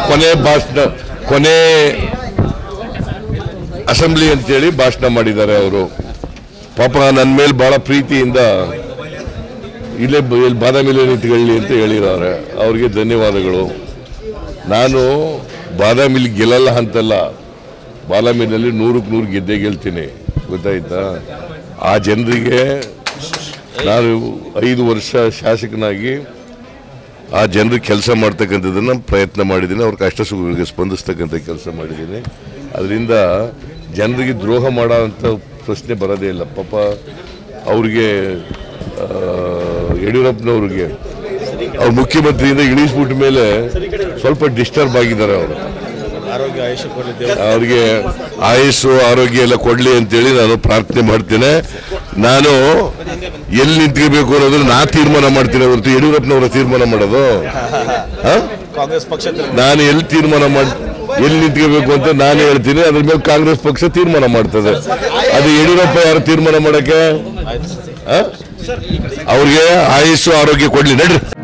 ಕೊನೆ ಭಾಷಣ ಕೊನೆ ಅಸೆಂಬ್ಲಿ ಅಂತೇಳಿ ಭಾಷಣ ಮಾಡಿದ್ದಾರೆ ಅವರು ಪಾಪ ನನ್ನ ಮೇಲೆ ಬಹಳ ಪ್ರೀತಿಯಿಂದ ಇಲ್ಲೇ ಬ- ಇಲ್ಲಿ ಬಾದಾಮಿಲೇ ನಿಂತ್ಕೊಳ್ಳಿ ಅಂತ ಹೇಳಿದ್ದಾರೆ ಅವ್ರಿಗೆ ಧನ್ಯವಾದಗಳು ನಾನು ಬಾದಾಮಿಲಿ ಗೆಲ್ಲಲ್ಲ ಅಂತಲ್ಲ ಬಾದಾಮಿನಲ್ಲಿ ನೂರಕ್ಕೆ ನೂರು ಗೆದ್ದೇ ಗೆಲ್ತೀನಿ ಗೊತ್ತಾಯ್ತಾ ಆ ಜನರಿಗೆ ನಾನು ಐದು ವರ್ಷ ಶಾಸಕನಾಗಿ ಆ ಜನರಿಗೆ ಕೆಲಸ ಮಾಡ್ತಕ್ಕಂಥದ್ದನ್ನು ಪ್ರಯತ್ನ ಮಾಡಿದ್ದೀನಿ ಅವ್ರ ಕಷ್ಟ ಸುಖಗಳಿಗೆ ಸ್ಪಂದಿಸ್ತಕ್ಕಂಥ ಕೆಲಸ ಮಾಡಿದ್ದೀನಿ ಅದರಿಂದ ಜನರಿಗೆ ದ್ರೋಹ ಮಾಡೋ ಅಂಥ ಪ್ರಶ್ನೆ ಬರೋದೇ ಇಲ್ಲ ಪಾಪ ಅವ್ರಿಗೆ ಆ, ಯಡಿಯೂರಪ್ಪನವ್ರಿಗೆ ಅವ್ರ ಮುಖ್ಯಮಂತ್ರಿಯಿಂದ ಇಳಿಸ್ಬಿಟ್ಟ ಮೇಲೆ ಸ್ವಲ್ಪ ಡಿಸ್ಟರ್ಬ್ ಆಗಿದ್ದಾರೆ ಅವರು ಆರೋಗ್ಯ ಆಯುಷ್ಯ ಕೊಡಲಿ ದೇವರು ಅವ್ರಿಗೆ ಆಯುಸ್ಸು ಆರೋಗ್ಯ ಎಲ್ಲ ಕೊಡ್ಲಿ ಅಂತೇಳಿ ನಾನು ಪ್ರಾರ್ಥನೆ ಮಾಡ್ತೇನೆ ನಾನು ಎಲ್ಲಿ ನಿಂತ್ಕೋಬೇಕು ಅನ್ನೋದು ನಾ ತೀರ್ಮಾನ ಮಾಡ್ತೀನಿ ಹೊರತು ಯಡಿಯೂರಪ್ಪನವರ ತೀರ್ಮಾನ ಮಾಡೋದು ಹ? ಕಾಂಗ್ರೆಸ್ ಪಕ್ಷ ನಾನು ಎಲ್ಲಿ ತೀರ್ಮಾನ ಮಾಡ್ ಎಲ್ಲಿ ನಿಂತ್ಕೋಬೇಕು ಅಂತ ನಾನು ಹೇಳ್ತೀನಿ ಅದ್ರ ಮೇಲೆ ಕಾಂಗ್ರೆಸ್ ಪಕ್ಷ ತೀರ್ಮಾನ ಮಾಡ್ತದೆ ಅದು ಯಡಿಯೂರಪ್ಪ ಯಾರು ತೀರ್ಮಾನ ಮಾಡಕ್ಕೆ ಹ? ಅವ್ರಿಗೆ ಆಯುಸ್ಸು ಆರೋಗ್ಯ ಕೊಡ್ಲಿ ನಡ್ರಿ